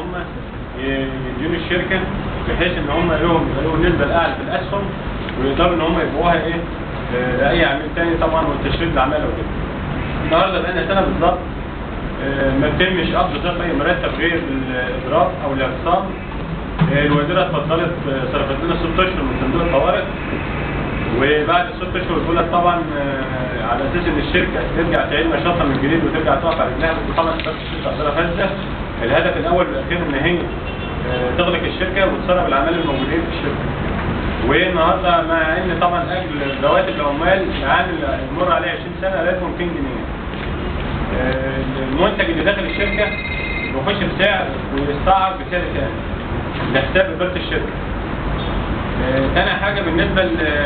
هم يدينوا الشركه بحيث ان هم لهم لهم نسبه الاعلى في الاسهم ويقدروا ان هم يبيعوها ايه آه، لاي عميل تاني طبعا والتشغيل العماله وكده. النهارده بقينا سنه بالظبط آه، ما تتمش قبض صرف اي مرتب غير الاضراب او الاعتصام آه، الوزيره اتفضلت آه، صرفت لنا ست اشهر من صندوق الطوارئ وبعد الست اشهر دول طبعا آه، على اساس ان الشركه ترجع تعيد نشاطها من جديد وترجع تقف على رجلها بس طبعا اداره الشركه اداره فاسده الهدف الاول والاخير ان هي آه، تغلق الشركه وتسرب العمال الموجودين في الشركه والنهارده مع ان طبعا اجل رواتب العمال العامل يمر عليه 20 سنه لازم 200 جنيه آه، المنتج اللي داخل الشركه بيخش بسعر ويستعرض بسعر تاني لحساب اداره الشركه آه، تاني حاجة بالنسبة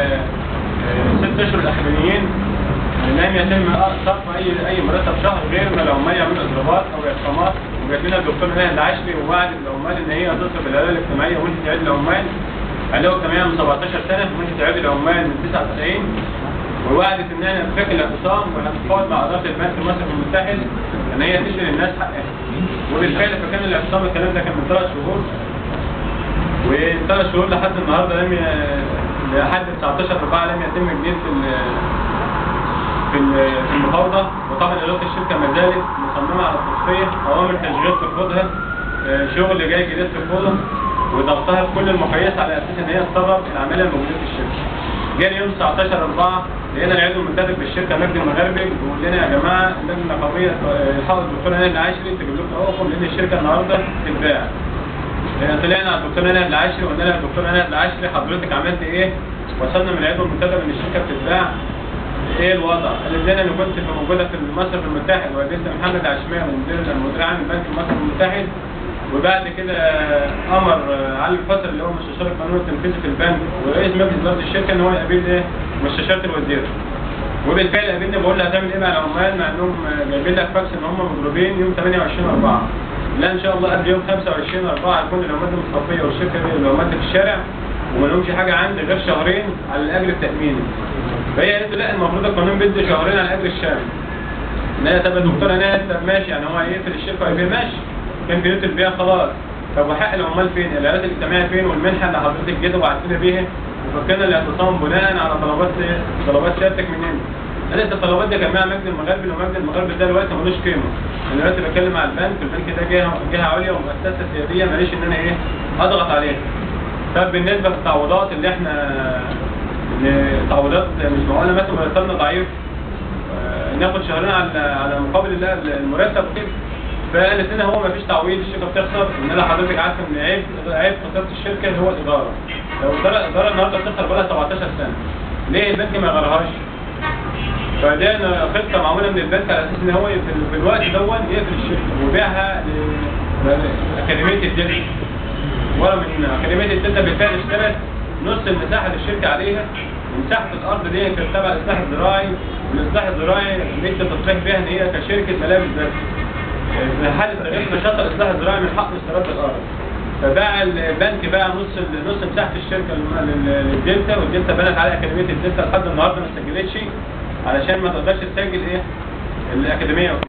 للست أشهر الأخرانيين لم يتم صرف أي أي مرتب شهر غير ما العمال يعملوا إضرابات أو إقامات وجات لنا الدكتور ناهد العشري ووعدت العمال إن هي هتصرف العدالة الاجتماعية وأنت تعيد العمال علاوة اجتماعية من 17 سنة وأنت تعيد العمال من 99 ووعدت إن احنا نفك الاعتصام وهنتفاوض مع إدارة البنك المصري المتحد إن هي تدي للناس حقها وبالفعل فكان الاعتصام الكلام ده كان من ثلاث شهور وثلاث شهور لحد النهارده لم ي... لحد 19 4 لم يتم الجديد في ال... في ال- في المفاوضه وطبعا اداره الشركه ما زالت مصممه على التصفيه اوامر تشغيل ترفضها آه، شغل جاي جديد ترفضه وضغطها بكل المقاييس على اساس ان هي تسرب العماله الموجوده في الشركه. جاني يوم 19 4 لقينا العضو المنتدب بالشركه مجدي المغربي بيقول لنا يا جماعه اللجنه النقابيه حاضر الدكتور هاني العاشري تجيب لكم اوقف لان الشركه النهارده تتباع. طلعنا على الدكتور نهاد العاشري وقلنا لها الدكتور نهاد العاشري حضرتك عملت ايه؟ وصلنا من العضو المنتدب ان الشركه بتتباع ايه الوضع؟ قالت لنا انا كنت في موجوده في المصرف المتحد وقابلت محمد عشماء مدير المدير عام البنك المصرفي المتحد وبعد كده امر علي الفتر اللي هو مستشار القانون التنفيذي في البنك ورئيس مجلس اداره الشركه ان هو يقابل ايه؟ مستشاره الوزير. وبالفعل قابلني بقول له هتعمل ايه مع العمال مع انهم جايبين لك فاكس ان هم مضروبين يوم 28 4 لا ان شاء الله قبل يوم 25 4 هتكون العمال دي مصطفيه والشركه دي العمال دي في الشارع وما لهمش حاجه عندي غير شهرين على الاجر التاميني فهي قالت لي لا المفروض القانون بيدي شهرين على الاجر الشهري لا طب يا دكتوره ناس طب ماشي يعني هو هيقفل الشركه ويبيع ماشي كان بيوت البيع خلاص طب وحق العمال فين؟ العلاقات الاجتماعيه فين والمنحه اللي حضرتك جيت وبعتنا بيها وفكرنا الاعتصام بناء على طلبات طلبات سيادتك مننا قالت الطلبات دي جماعه مجد المغربي ومجد المغربي ده دلوقتي ملوش قيمه انا دلوقتي بتكلم مع البنك البنك ده جهه جهه عليا ومؤسسه سياديه ماليش ان انا ايه اضغط عليها طب بالنسبه للتعويضات اللي احنا إن تعويضات مش معقوله مثلا مرتبنا ضعيف آه، ناخد شهرين على على مقابل ال- المرتب وكده فقالت لنا هو ما فيش تعويض الشركه بتخسر ان انا حضرتك عارفه ان عيب عيب خساره الشركه هو الاداره لو الاداره الاداره النهارده بتخسر بقى لها 17 سنه ليه البنك ما يغيرهاش؟ فده أنا خطه معموله من البنك على اساس ان هو في, في الوقت دون يقفل الشركه ويبيعها لاكاديميه الدلتا ورا من اكاديميه الدلتا بالفعل اشترت نص المساحه اللي الشركه عليها ومساحه الارض دي كانت تبع الاصلاح الزراعي والاصلاح الزراعي نكتب تصريح بيها ان هي كشركه ملابس بس في حاله تغيير نشاط الاصلاح الزراعي من حق استيراد الارض فباع البنك باع نص نص مساحه الشركه لل- لل- للدلتا والدلتا بنت على اكاديميه الدلتا لحد النهارده ما سجلتش علشان ما تقدرش تسجل ايه الاكاديميه